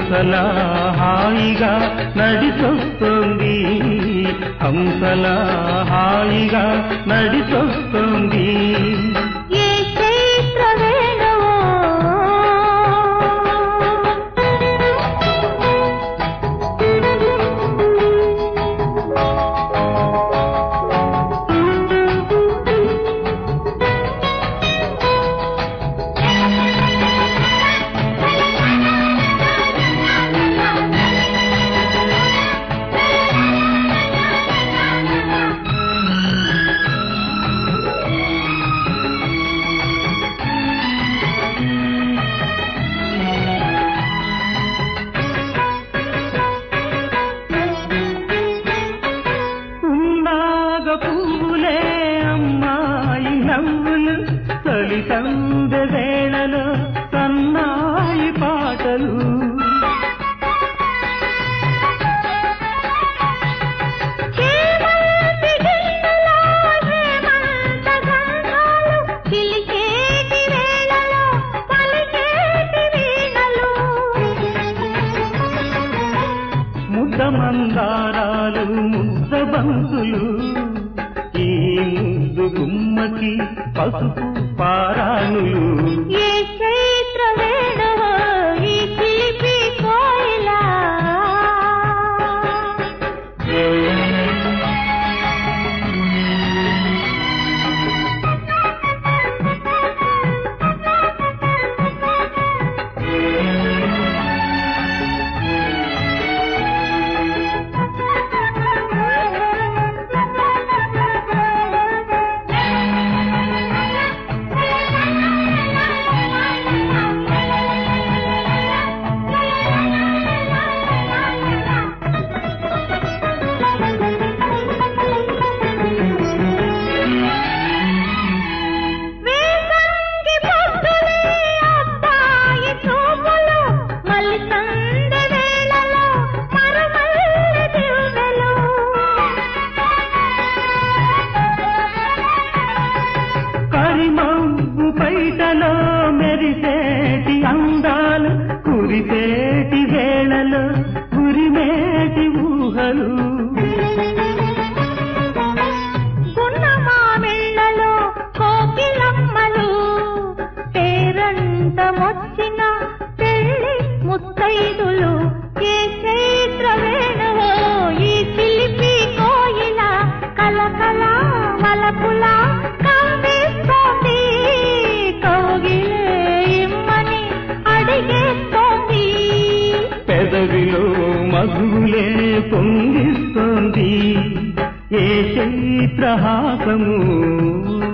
హంసలా హాయిగా నడిచొస్తుంది హంసలా హాయిగా నడిచొస్తుంది ఏ చైత్ర వేణువో ఉన్నాగ పువ్వులే అమ్మాయి నవ్వులు తొలి సందె వేళలో సన్నాయి పాటలు చేమంతి గిన్నెలో హేమంత గంధాలు చిలికేటి వేళలో పలికేటి వీణలు ముద్ద మందారాలు ముద్ద బంతులు ఈ ముద్దు గుమ్మకి పసుపు పారాణులు ఏ చైత్ర వేణువో ఈ చిలిపి కోయిలా వేసంగి పొద్దులే అబ్బాయి చూపులు మల్లి సందె వేళలో మరుమల్లి దివ్వెలు కరిమబ్బు పైటలో మెరిసేటి అందాలు కురిసేటి వేళలో కురిమేటి ఊహలు గున్న మామిళ్ళలో కోకిలమ్మలు పేరంటమొచ్చిన పెళ్లి ముత్తైదులు ఏ చైత్ర వేణువో ఈ చిలిపి కోయిల కలకల వలపుల కవ్విస్తోంది కౌగిలే ఇమ్మని అడిగేస్తోంది పెదవిలో మధులే పొంగిస్తోంది ఏ చైత్రహాసము